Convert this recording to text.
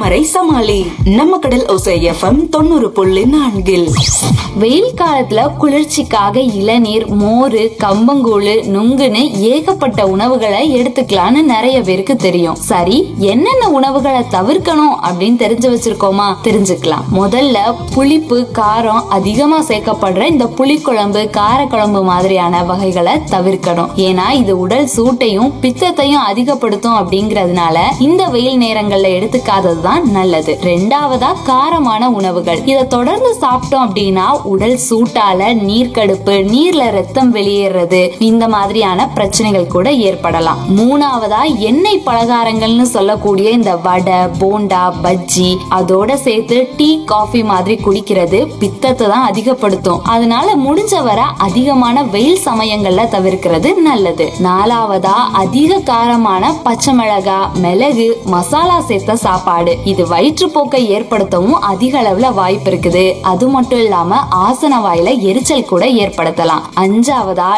சமரை சமாளி நம்ம கடல் ஒசை எஃப்எம் தொண்ணூறு புள்ளி நான்கில் வெயில் காலத்துல குளிர்ச்சிக்காக இளநீர் மோர் கம்பங்கூழு நுங்குன்னு ஏகப்பட்ட உணவுகளை எடுத்துக்கலாம்னு நிறைய பேருக்கு தெரியும் சரி என்னென்ன உணவுகளை தவிர்க்கணும் அப்படின்னு தெரிஞ்சு வச்சிருக்கோமா தெரிஞ்சுக்கலாம் முதல்ல புளிப்பு காரம் அதிகமா சேர்க்கப்படுற இந்த புளிக்குழம்பு காரக்குழம்பு மாதிரியான வகைகளை தவிர்க்கணும் ஏன்னா இது உடல் சூட்டையும் பித்தத்தையும் அதிகப்படுத்தும் அப்படிங்கறதுனால இந்த வெயில் நேரங்கள்ல எடுத்துக்காதது தான் நல்லது ரெண்டாவதா காரமான உணவுகள் இதை தொடர்ந்து சாப்பிட்டோம் அப்படின்னா உடல் சூட்டால நீர்க்கடுப்பு நீர்ல ரத்தம் வெளியேறது இந்த மாதிரியான பிரச்சனைகள் கூட ஏற்படலாம் மூணாவதா எண்ணெய் பலகாரங்கள்னு சொல்லக்கூடிய இந்த வடை போண்டா பஜ்ஜி அதோட சேர்த்து டீ காஃபி மாதிரி குடிக்கிறது பித்தத்தை தான் அதிகப்படுத்தும் அதனால முடிஞ்ச வரை அதிகமான வெயில் சமயங்கள்ல தவிர்க்கிறது நல்லது நாலாவதா அதிக காரமான பச்சை மிளகா மிளகு மசாலா சேர்த்த சாப்பாடு இது வயிற்றுப்போக்கை ஏற்படுத்தவும் அதிக அளவுல வாய்ப்பு இருக்குது அது மட்டும் இல்லாம ஆசன வாயில எரிச்சல் கூட ஏற்படுத்தலாம் அஞ்சாவதா